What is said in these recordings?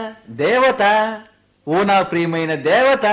దేవత ఓ నా ప్రియమైన దేవత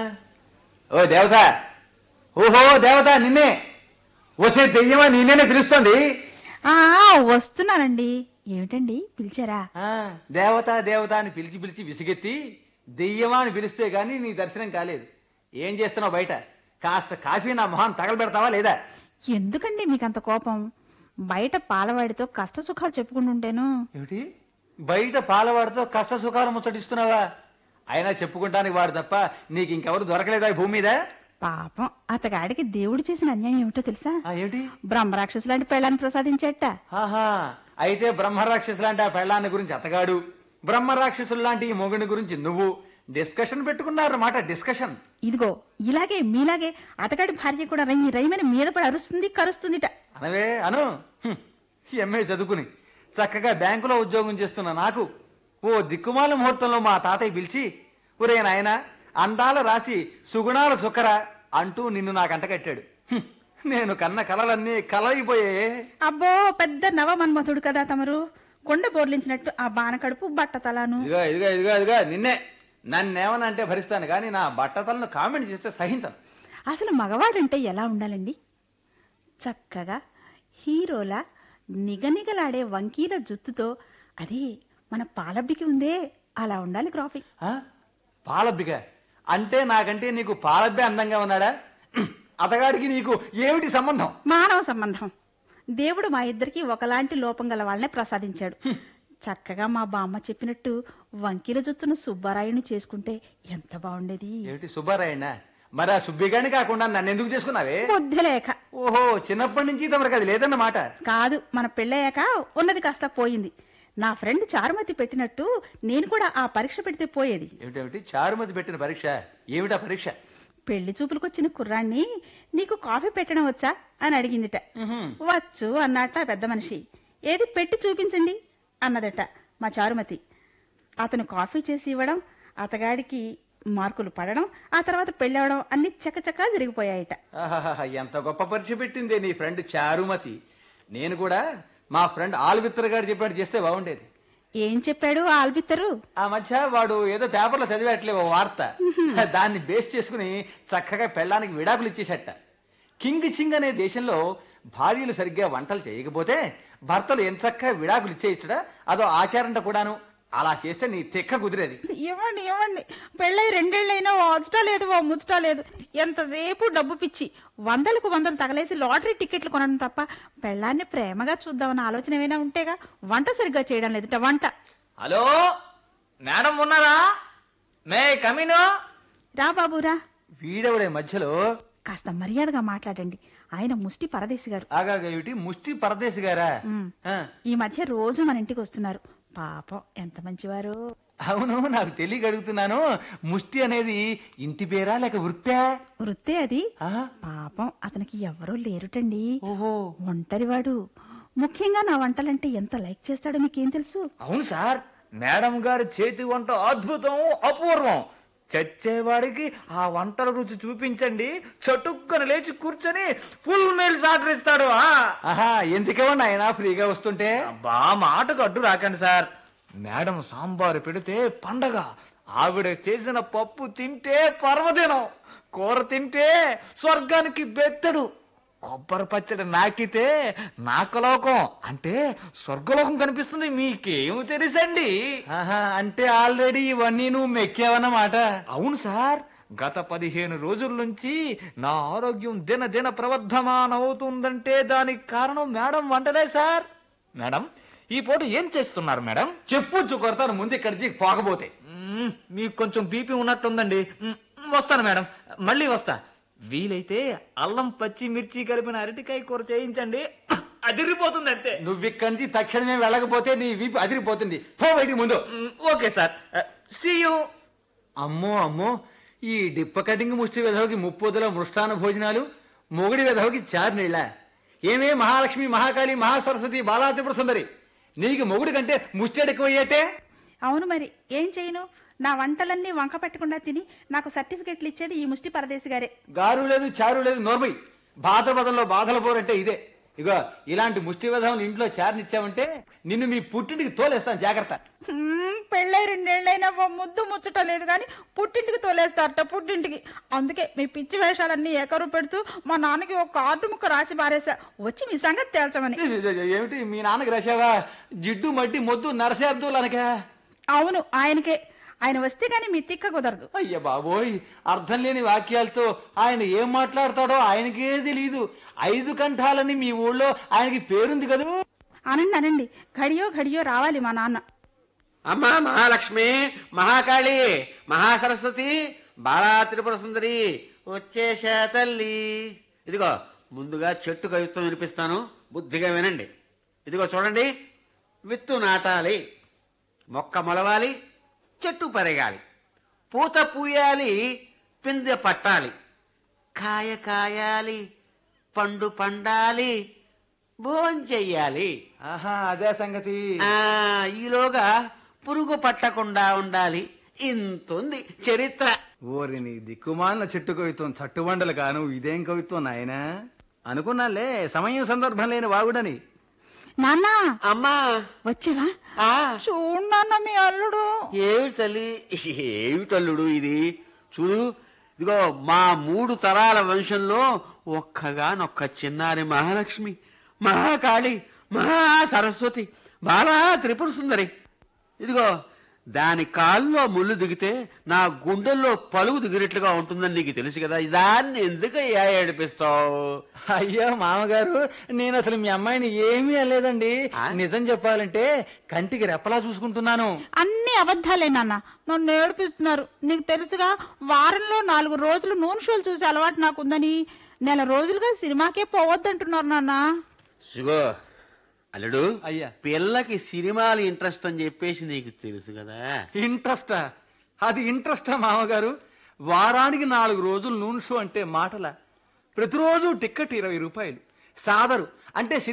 ఓ దేవత ఓహో దేవత నిన్నే వసే దెయ్యమా నిన్నేనే పిలుస్తోంది ఆ వస్తున్నానండి ఏమిటండి పిలిచారా ఆ, దేవత దేవత అని పిలిచి పిలిచి విసిగెత్తి దెయ్యమా అని పిలిస్తే గాని నీ దర్శనం కాలేదు ఏం చేస్తున్నావు బయట కాస్త కాఫీ నా మొహాన్ని తగలబెడతావా లేదా ఎందుకండి మీకంత కోపం బయట పాలవాడితో కష్ట సుఖాలు చెప్పుకుంటుంటేను ఏమిటి బయట పాలవాడితో కష్ట సుఖాలు ముచ్చటిస్తున్నావా అయినా చెప్పుకుంటానికి వాడు తప్ప నీకు ఇంకెవరు దొరకలేదా ఈ భూమి మీద పాపం అతగాడికి దేవుడు చేసిన అన్యాయం ఏమిటో తెలుసా ఆ, ఏమిటి బ్రహ్మరాక్షసు లాంటి పెళ్ళాన్ని ప్రసాదించేట ఆహా అయితే బ్రహ్మరాక్షసు లాంటి ఆ పెళ్ళాన్ని గురించి అతగాడు బ్రహ్మరాక్షసులు లాంటి ఈ మొగుని గురించి నువ్వు డిస్కషన్ పెట్టుకున్నారన్నమాట డిస్కషన్ ఇదిగో ఇలాగే మీలాగే అతగాడి భార్య కూడా రై రైమని మీద పడి అరుస్తుంది కరుస్తుందిట అనవే అను హ్మ్. ఎంఏ చదువుకుని చక్కగా బ్యాంకులో ఉద్యోగం చేస్తున్న నాకు ఓ దిక్కుమాల ముహూర్తంలో మా తాతయ్య పిలిచి ఒరే నాయన అందాల రాసి సుగుణాల సుకర అంటూ నిన్ను నాకు అంటకట్టాడు హ్మ్. నేను కన్న కలలన్నీ కలయిపోయాయే అబ్బో పెద్ద నవ మన్మథుడు కదా తమరు కొండ బోర్లించినట్టు ఆ బానకడుపు బట్టతలాను ఇదిగో ఇదిగో ఇదిగో ఇదిగో నిన్నే నన్నేమనంటే భరిస్తాను కానీ నా బట్టతలను కామెంట్ చేస్తే సహించను అసలు మగవాడంటే ఎలా ఉండాలండి చక్కగా హీరోలా నిగనిగలాడే వంకీల జుత్తుతో అదే మన పాలబ్బికి ఉందే అలా ఉండాలి గ్రాఫీ ఆ? పాలబ్బిక అంటే నాకంటే నీకు పాలబ్బే అందంగా ఉన్నాడా హ్మ్. అతగాడికి నీకు ఏమిటి సంబంధం మానవ సంబంధం దేవుడు మా ఇద్దరికి ఒకలాంటి లోపం గల వాళ్ళనే ప్రసాదించాడు చక్కగా మా బామ్మ చెప్పినట్టు వంకీల జుత్తును సుబ్బారాయుని చేసుకుంటే ఎంత బాగుండేది ఏమిటి సుబ్బారాయణ మరి ఆ సుబ్బిగాని కాకుండా నన్ను ఎందుకు చేసుకున్నావే బుద్ధి లేక ఓహో చిన్నప్పటి నుంచి తమరికి అది లేదన్నమాట కాదు మన పెళ్ళయ్యాక ఉన్నది కాస్త పోయింది నా ఫ్రెండ్ చారుమతి పెట్టినట్టు నేను కూడా ఆ పరీక్ష పెడితే పోయేది ఏమిటేమిటి చారుమతి పెట్టిన పరీక్ష ఏమిటా పరీక్ష పెళ్లి చూపులకొచ్చిన కుర్రాన్ని నీకు కాఫీ పెట్టడం వచ్చా అని అడిగిందిట ఉహుం. వచ్చు అన్నట్ట ఆ పెద్ద మనిషి ఏది పెట్టి చూపించండి అన్నదట మా చారుమతి అతను కాఫీ చేసి ఇవ్వడం అతగాడికి మార్కులు పడడం ఆ తర్వాత పెళ్ళవడం అన్ని చకచకా జరిగిపోయాయట ఆహాహా, ఎంత గొప్ప పరీక్ష పెట్టిందే నీ ఫ్రెండ్ చారుమతి నేను కూడా మా ఫ్రెండ్ ఆల్విత్తర్ గారు చెప్పాడు చేస్తే బాగుండేది ఏం చెప్పాడు ఆ ఆల్బిత్తరు ఆ మధ్య వాడు ఏదో పేపర్లో చదివేట్లే ఓ వార్త దాన్ని బేస్ చేసుకుని చక్కగా పెళ్ళానికి విడాకులు ఇచ్చేసట కింగ్ చింగ్ అనే దేశంలో భార్యలు సరిగ్గా వంటలు చేయకపోతే భర్తలు ఎంచక్క విడాకులు ఇచ్చేయచ్చడా అదో ఆచారంట కూడాను అలా చేస్తే నీ తెక్క కుదిరేది ఇవ్వండి ఇవ్వండి పెళ్ళై రెండేళ్ళైనా ఓ అచ్చటా లేదు ఓ ముచ్చటా లేదు ఎంతసేపు డబ్బు పిచ్చి వందలకు వందలు తగలేసి లాటరీ టికెట్లు కొనడం తప్ప పెళ్ళాన్ని ప్రేమగా చూద్దామన్న ఆలోచన ఏమైనా ఉంటేగా వంట సరిగ్గా చేయడం లేదుట వంట హలో మేడం ఉన్నారా మే కమిను రా బాబు రా వీడెవడే మధ్యలో కాస్త మర్యాదగా మాట్లాడండి ఆయన ముష్టి పరదేశి గారు ఆగాగా ఏమిటి ముష్టి పరదేశి గారా ఉమ్. ఆ, ఈ మధ్య రోజు మన ఇంటికి వస్తున్నారు పాపం ఎంత మంచివారు అవును నాకు తెలియక అడుగుతున్నాను ముష్టి అనేది ఇంటి పేరా లేక వృత్తా వృత్తే అది ఆ? పాపం అతనికి ఎవరూ లేరుటండి ఓహో ఒంటరివాడు ముఖ్యంగా నా వంటలంటే ఎంత లైక్ చేస్తాడో మీకేం తెలుసు అవును సార్ మేడం గారి చేతి వంట అద్భుతం అపూర్వం చచ్చేవాడికి ఆ వంటల రుచి చూపించండి చటుక్కన లేచి కూర్చొని ఫుల్ మీల్స్ ఆర్డర్ ఇస్తాడు ఆ. ఆహా ఎందుకేమన్నా ఆయన ఫ్రీగా వస్తుంటే అబ్బా మాటకు అడ్డు రాకండి సార్ మేడం సాంబారు పెడితే పండగ ఆవిడ చేసిన పప్పు తింటే పర్వదినం కూర తింటే స్వర్గానికి బెత్తడు కొబ్బరి పచ్చడి నాకితే నాకలోకం అంటే స్వర్గలోకం కనిపిస్తుంది మీకేం తెలుసండి ఆహా అంటే ఆల్రెడీ ఇవన్నీ నువ్వు మెక్కావన్నమాట అవును సార్ గత పదిహేను రోజుల నుంచి నా ఆరోగ్యం దిన దిన ప్రవర్ధమానవుతుందంటే దానికి కారణం మేడం వంటలే సార్ మేడం ఈ పూట ఏం చేస్తున్నారు మేడం చెప్పొచ్చు కొడతాను ముందు ఇక్కడికి పోకపోతే మ్మ్, మీకు కొంచెం బీపీ ఉన్నట్టుందండి మ్మ్, వస్తాను మేడం మళ్ళీ వస్తా వీలైతే అల్లం పచ్చి మిర్చి కలిపిన అరటికాయ కూర చేయించండి అదిరిపోతుంది అంతే నువ్వు ఇక్కడి నుంచి తక్షణమే వెళ్ళకపోతే నీ వీపు అదిరిపోతుంది పో బయటికి ముందు మ్మ్, ఓకే సార్ సీ యూ అమ్మో అమ్మో ఈ డిప్ప కటింగ్ ముష్టి విధవకి ముప్పొద్దుల మృష్టాన భోజనాలు మొగుడి విధవకి చారు నీళ్ళ ఏమే మహాలక్ష్మి మహాకాళి మహాసరస్వతి బాలాత్రిపుర సుందరి నీకు మొగుడి కంటే ముష్టెడు ఎక్కువయ్యేటే అవును మరి ఏం చేయను నా వంటలన్నీ వంక పెట్టకుండా తిని నాకు సర్టిఫికెట్లు ఇచ్చేది ఈ ముష్టి పరదేశి గారే గారు లేదు చారు లేదు నోర్మై బాధపదంలో బాధల పోరంటే ఇదే ఇగో ఇలాంటి ముష్టి విధవులు ఇంట్లో చారునిచ్చావంటే నిన్ను మీ పుట్టింటికి తోలేస్తాను జాగ్రత్త హ్మ్, పెళ్ళై రెండేళ్ళైనా ఓ ముద్దు ముచ్చట లేదు కానీ పుట్టింటికి తోలేస్తారట పుట్టింటికి అందుకే మీ పిచ్చి వేషాలన్నీ ఏకరు పెడుతూ మా నాన్నకి ఒక కార్డు ముక్క రాసి పారేసా వచ్చి మీ సంగతి తేల్చమని ఏమిటి మీ నాన్నకి రాశావా జిడ్డు మడ్డి మొద్దు నరసేద్దులు అనకా అవును ఆయనకే ఆయన వస్తే గానీ మీ తిక్క కుదరదు అయ్య బాబోయ్ అర్థం లేని వాక్యాలతో ఆయన ఏం మాట్లాడతాడో ఆయనకే తెలియదు ఐదు కంఠాలని మీ ఊళ్ళో ఆయనకి పేరుంది కదూ అనండి అనండి ఘడియో ఘడియో రావాలి మా నాన్న అమ్మా మహాలక్ష్మి మహాకాళి మహాసరస్వతి బాలా త్రిపుర సుందరి వచ్చేసా తల్లి ఇదిగో ముందుగా చెట్టు కవిత్వం వినిపిస్తాను బుద్ధిగా వినండి ఇదిగో చూడండి విత్తు నాటాలి మొక్క మొలవాలి చెట్టు పెరగాలి పూత పూయాలి పిందె పట్టాలి కాయ కాయాలి పండు పండాలి భోంచెయ్యాలి ఆహా అదే సంగతి ఆ ఈలోగా పురుగు పట్టకుండా ఉండాలి ఇంతుంది చరిత్ర ఓరిని దిక్కుమాలిన చెట్టు కవిత్వం చట్టుబండలు కాను ఇదేం కవిత్వం నాయనా అనుకున్నాలే సమయం సందర్భం లేని వాగుడని నాన్న అమ్మా వచ్చేవా ఆ చూడు నాన్న మీ అల్లుడు ఏమిటి తల్లి ఏమిటల్లుడు ఇది చూడు ఇదిగో మా మూడు తరాల వంశంలో ఒక్కగానొక్క చిన్నారి మహాలక్ష్మి మహాకాళి మహా సరస్వతి బాలా త్రిపుర సుందరి ఇదిగో దాని కాల్లో ముళ్ళు దిగితే నా గుండెల్లో పలుగు దిగినట్లుగా ఉంటుందని నీకు తెలుసు కదా దాన్ని ఎందుకు ఏడిపిస్తావు అయ్యో మామగారు నేను అసలు మీ అమ్మాయిని ఏమీ అనలేదండి ఆ? నిజం చెప్పాలంటే కంటికి రెప్పలా చూసుకుంటున్నాను అన్ని అబద్ధాలే నాన్న నన్ను ఏడిపిస్తున్నారు నీకు తెలుసుగా వారంలో నాలుగు రోజులు నూనె షోలు చూసే అలవాటు నాకుందని నెల రోజులుగా సినిమాకే పోవద్దంటున్నారు నాన్న సుగో అల్లుడు అయ్యా పిల్లకి సినిమాలు ఇంట్రెస్ట్ అని చెప్పేసి నీకు తెలుసు కదా ఇంట్రెస్టా అది ఇంట్రెస్టా మామగారు వారానికి నాలుగు రోజులు నూనె షో అంటే మాటల ప్రతిరోజు టిక్కెట్ ఇరవై రూపాయలు సాదరు అంటే